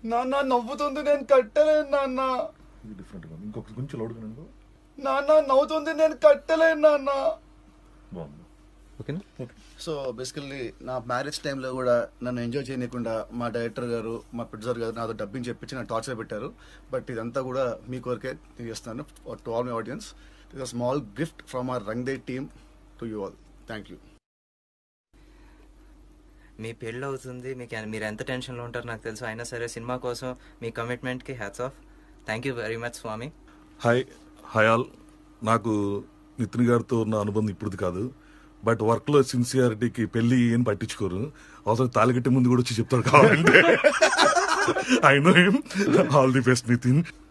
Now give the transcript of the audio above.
నాన్న నవ్వుతుంది నేను కట్టలేను నాన్న ఇది డిఫరెంట్ గా ఉంది. ఇంకొక కొంచెం లోడుగా నేను నాన్న నవ్వుతుంది నేను కట్టలేను నాన్న బాగుంది ఓకేనా సో బేసికల్లీ నా మ్యారేజ్ టైంలో కూడా నన్ను ఎంజాయ్ చేయకుండా మా డైరెక్టర్ గారు మా ప్రొడ్యూసర్ గారు నాతో డబ్బింగ్ చెప్పించి నన్ను టార్చర్ పెట్టారు బట్ ఇదంతా కూడా మీ కొరకే నేను చేస్తాను to all my audiences it small gift from our Rang De team to you all thank you మీ పెళ్ళి అవుతుంది మీకు మీరు ఎంత టెన్షన్లో ఉంటారో నాకు తెలుసు అయినా సరే సినిమా కోసం మీ కమిట్మెంట్కి hats off thank you very much స్వామి హాయ్ హాయ్ ఆల్ నాకు నితిన్ గారితో ఉన్న అనుబంధం ఇప్పుడుది కాదు బట్ వర్క్ లో సిన్సియారిటీకి పెళ్లి ఏం పట్టించుకోరు అవసరం తాలిగట్టే ముందు కూడా వచ్చి చెప్తారు కావాలంటే I know him all the best Nitin